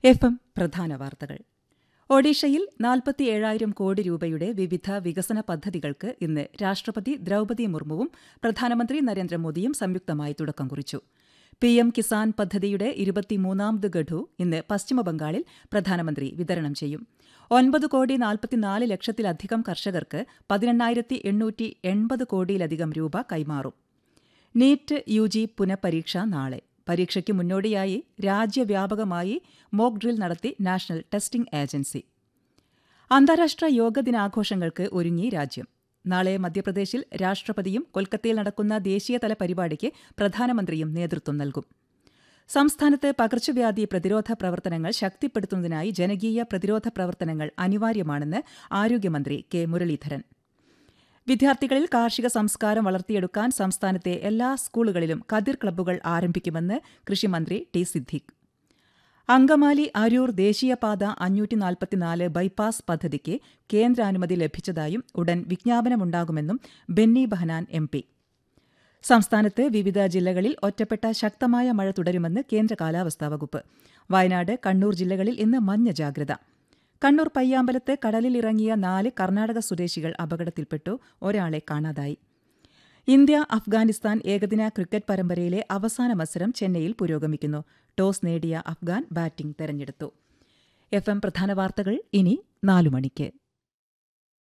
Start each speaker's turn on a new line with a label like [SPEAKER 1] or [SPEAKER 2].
[SPEAKER 1] F M പ്രധാന വാർത്തകൾ ഒഡീഷയിൽ നാൽപ്പത്തിയേഴായിരം കോടി രൂപയുടെ വിവിധ വികസന പദ്ധതികൾക്ക് ഇന്ന് രാഷ്ട്രപതി ദ്രൌപദി മുർമുവും പ്രധാനമന്ത്രി നരേന്ദ്രമോദിയും സംയുക്തമായി തുടക്കം കുറിച്ചു പി എം കിസാൻ പദ്ധതിയുടെ ഇരുപത്തിമൂന്നാമത് ഗഡു ഇന്ന് പശ്ചിമബംഗാളിൽ പ്രധാനമന്ത്രി വിതരണം ചെയ്യും ഒൻപത് കോടി നാൽപ്പത്തിനാല് ലക്ഷത്തിലധികം കർഷകർക്ക് പതിനെണ്ണായിരത്തി എണ്ണൂറ്റി എൺപത് കോടിയിലധികം രൂപ കൈമാറും നീറ്റ് യു ജി പുനഃപരീക്ഷ നാളെ പരീക്ഷയ്ക്ക് മുന്നോടിയായി രാജ്യവ്യാപകമായി മോക്ക് ഡ്രിൽ നടത്തി നാഷണൽ ടെസ്റ്റിംഗ് ഏജൻസി അന്താരാഷ്ട്ര യോഗ ദിനാഘോഷങ്ങൾക്ക് ഒരുങ്ങി രാജ്യം നാളെ മധ്യപ്രദേശിൽ രാഷ്ട്രപതിയും കൊൽക്കത്തയിൽ നടക്കുന്ന ദേശീയതല പരിപാടിക്ക് പ്രധാനമന്ത്രിയും നേതൃത്വം നൽകും സംസ്ഥാനത്ത് പകർച്ചവ്യാധി പ്രതിരോധ പ്രവർത്തനങ്ങൾ ശക്തിപ്പെടുത്തുന്നതിനായി ജനകീയ പ്രതിരോധ പ്രവർത്തനങ്ങൾ അനിവാര്യമാണെന്ന് ആരോഗ്യമന്ത്രി കെ മുരളീധരൻ വിദ്യാർത്ഥികളിൽ കാർഷിക സംസ്കാരം വളർത്തിയെടുക്കാൻ സംസ്ഥാനത്തെ എല്ലാ സ്കൂളുകളിലും കതിർ ക്ലബ്ബുകൾ ആരംഭിക്കുമെന്ന് കൃഷിമന്ത്രി ടി സിദ്ദിഖ് അങ്കമാലി അരൂർ ദേശീയപാത അഞ്ഞൂറ്റി നാൽപ്പത്തിനാല് ബൈപ്പാസ് പദ്ധതിക്ക് കേന്ദ്രാനുമതി ലഭിച്ചതായും ഉടൻ വിജ്ഞാപനമുണ്ടാകുമെന്നും ബെന്നി ബഹനാൻ എം പി സംസ്ഥാനത്ത് വിവിധ ജില്ലകളിൽ ഒറ്റപ്പെട്ട ശക്തമായ മഴ തുടരുമെന്ന് കേന്ദ്ര കാലാവസ്ഥാ വകുപ്പ് വയനാട് കണ്ണൂർ ജില്ലകളിൽ ഇന്ന് മഞ്ഞ ജാഗ്രത കണ്ണൂർ പയ്യാമ്പലത്ത് കടലിലിറങ്ങിയ നാല് കർണാടക സ്വദേശികൾ അപകടത്തിൽപ്പെട്ടു ഒരാളെ കാണാതായി ഇന്ത്യ അഫ്ഗാനിസ്ഥാൻ ഏകദിന ക്രിക്കറ്റ് പരമ്പരയിലെ അവസാന മത്സരം ചെന്നൈയിൽ പുരോഗമിക്കുന്നു ടോസ് നേടിയ അഫ്ഗാൻ ബാറ്റിംഗ് തെരഞ്ഞെടുത്തു എഫ് എം പ്രധാന വാർത്തകൾ ഇനി നാലു മണിക്ക്